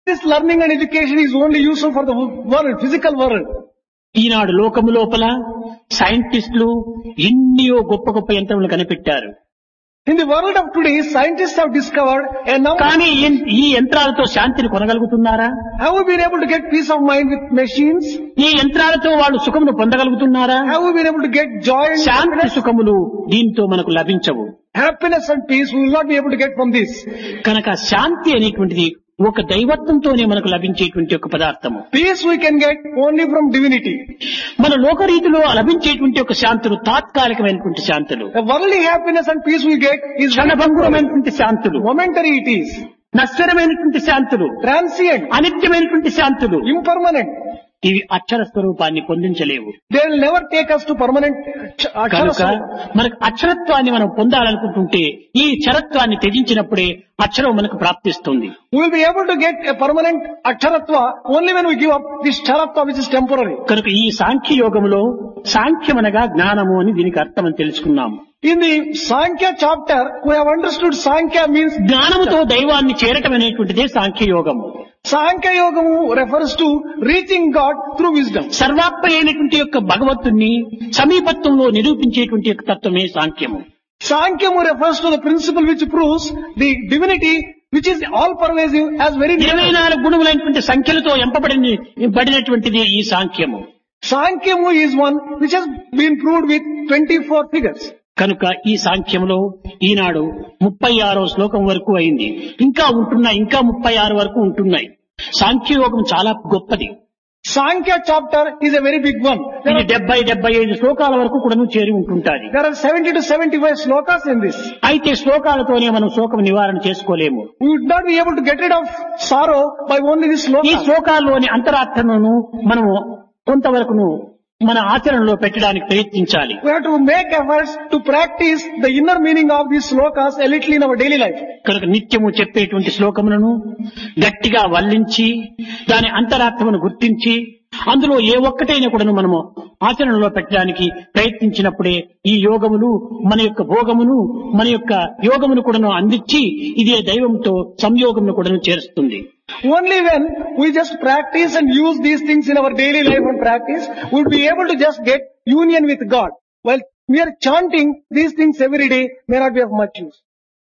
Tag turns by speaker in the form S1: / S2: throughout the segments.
S1: This learning and education is only useful for the world, physical world.
S2: ఈనాడు లోకము లోపల సైంటిస్టులు ఎన్నో గొప్ప గొప్ప యంత్రములు కనిపెట్టారు
S1: In the world of today, scientists have discovered a number.
S2: కానీ ఈ- ఈ యంత్రాలతో శాంతిని కొనగలుగుతున్నారా
S1: Have we been able to get peace of mind with machines?
S2: ఈ యంత్రాలతో వాళ్ళు సుఖమును పొందగలుగుతున్నారా
S1: Have we been able to get joy and
S2: Shanti
S1: happiness?
S2: సుఖములు దీంతో మనకు లభించవు
S1: Happiness and peace we will not be able to get from this.
S2: కనుక శాంతి అనేటువంటిది ఒక దైవత్వంతోనే మనకు లభించేటువంటి ఒక పదార్థము
S1: Peace we can get only from divinity.
S2: మన లోకరీతిలో లభించేటువంటి ఒక శాంతులు తాత్కాలికమైనటువంటి శాంతులు
S1: The worldly happiness and peace we get is
S2: క్షణభంగురమైనటువంటి శాంతులు
S1: momentary it is.
S2: నశ్వరమైనటువంటి శాంతులు
S1: Transient,
S2: అనిత్యమైనటువంటి శాంతులు
S1: impermanent.
S2: ఇవి అక్షర స్వరూపాన్ని పొందించలేవు
S1: They will never take us to permanent ach-
S2: కనుక
S1: akshara.
S2: మనకు అక్షరత్వాన్ని మనం పొందాలనుకుంటుంటే ఈ చరత్వాన్ని త్యజించినప్పుడే అక్షరం మనకు ప్రాప్తిస్తుంది
S1: We will be able to get a permanent aksharatva only when we give up this charatva which is temporary.
S2: కనుక ఈ సాంఖ్య యోగములో సాంఖ్యమనగా జ్ఞానము అని దీనికి అర్థం అని తెలుసుకున్నాము
S1: In the Sankhya chapter, we have understood Sankhya means
S2: జ్ఞానముతో దైవాన్ని చేరటం అనేటువంటిదే సాంఖ్య యోగము
S1: Sankhya Yogamu refers to reaching God through wisdom.
S2: సర్వాత్మ అయినటువంటి యొక్క భగవత్తుని సమీపత్వంలో నిరూపించేటువంటి యొక్క తత్వమే సాంఖ్యము
S1: Sankhyamu refers to the principle which proves the divinity which is all pervasive as very
S2: ఇరవై
S1: near.
S2: నాలుగు గుణములైనటువంటి సంఖ్యలతో ఎంపబడిన పడినటువంటిది ఈ సాంఖ్యము
S1: Sankhyamu is one which has been proved with 24 figures.
S2: కనుక ఈ సాంఖ్యంలో ఈనాడు ముప్పై ఆరో శ్లోకం వరకు అయింది ఇంకా ఉంటున్నాయి ఇంకా ముప్పై ఆరు వరకు ఉంటున్నాయి సాంఖ్యయోగం చాలా గొప్పది
S1: Sankhya chapter is a very big one. There
S2: ఇది
S1: are,
S2: డెబ్బై డెబ్బై ఐదు శ్లోకాల వరకు కూడా చేరి ఉంటుంటాది
S1: there are 70 to 75 slokas in this.
S2: అయితే శ్లోకాలతోనే మనం శోకం నివారణ చేసుకోలేము
S1: We would not be able to get rid of sorrow by only this
S2: ఈ
S1: sloka.
S2: శ్లోకాల్లోని అంతరార్థమును మనము కొంతవరకును మన ఆచరణలో పెట్టడానికి ప్రయత్నించాలి
S1: We have to make efforts to practice the inner meaning of these slokas a little in our daily life.
S2: కనుక నిత్యము చెప్పేటువంటి శ్లోకములను గట్టిగా వల్లించి దాని అంతరార్థమును గుర్తించి అందులో ఏ ఒక్కటైనా కూడాను మనము ఆచరణలో పెట్టడానికి ప్రయత్నించినప్పుడే ఈ యోగములు మన యొక్క భోగమును మన యొక్క యోగమును కూడాను అందించి ఇదే దైవంతో సంయోగమును కూడాను చేరుస్తుంది
S1: Only when we just practice and use these things in our daily life and practice, we will be able to just get union with God. While we are chanting these things every day may not be of much use.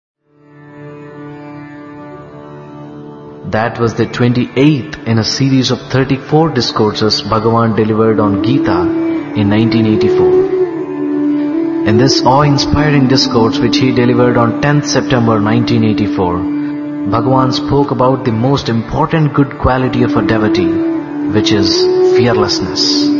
S3: That was the 28th in a series of 34 discourses Bhagavan delivered on Gita in 1984. In this awe-inspiring discourse which he delivered on 10th September 1984, Bhagavan spoke about the most important good quality of a devotee, which is fearlessness.